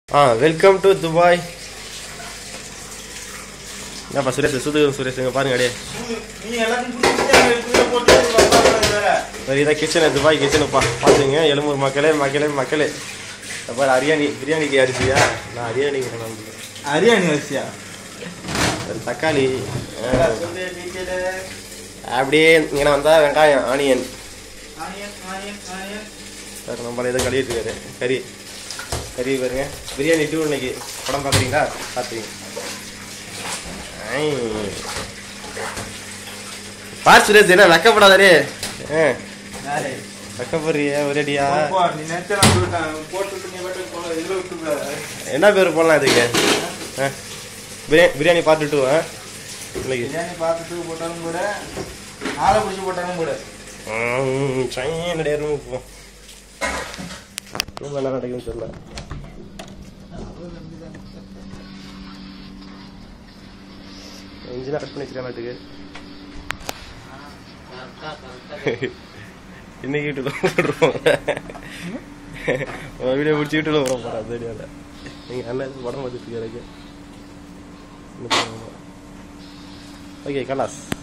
Ah welcome to Dubai என்னப்பா சுரேஷ் சுது சுரேஷ் இங்க பாருங்க அடே நீ எல்லாத்தையும் புடிச்சிட்டு கீழே போட்டு உட்கார்ந்து வேற. சரி இதான் கிச்சனு துபாய் கிச்சனுப்பா பார்த்துங்க எழுமூர் மக்களே மக்களே மக்களே பாரு ஹரியாணி பிரியாணிக்கு அரிசியா நான் ஹரியாணிக்கு நான் ஹரியாணி அரிசியா ஒரு தக்காளி ஆ, சொல்லு டீச்சர் அப்படியே இங்கே வந்தா வெங்காயம் onion onion onion onion sir நம்மள இதை கழுவிட்டு இருக்காரு கறி கறி பாருங்க பிரியாணி டூ இன்னைக்கு படம் பார்க்குறீங்களா பார்த்துங்க பார் சுரேஷ் என்ன வெக்கப்படாதே ஆ யாரு வெக்கப்படுறிய ஒரேடியா போ, நீ நேத்து நான் சொல்லிட்டேன். போட்டுட்டு நீ பாட்டுக்கு போல, இதுல விட்டுறாத. என்ன பேர் போடலாம் இதுக்கு ஆ பிரியாணி பிரியாணி பார்த்து டூ ஆ இன்னைக்கு பிரியாணி பார்த்துட்டு போட்டாலும் கூட ஆளை பிடிச்சி போட்டாலும் கூட சைனடைய ரூம் போ ரூம் என்ன நடக்குதுன்னு தெரியல இன்ஜினா கட் பண்ணி வச்சிருக்கேன் நாட்டுக்கு இன்னைக்கு யூடியூப்ல போட்டுருவோம் உன் வீடியோ பிடிச்சி யூடியூப்ல போட போறேன் தெரியாத நீங்க அண்ணன் படம் பார்த்துட்டு இருக்கு ஓகே கலாஸ்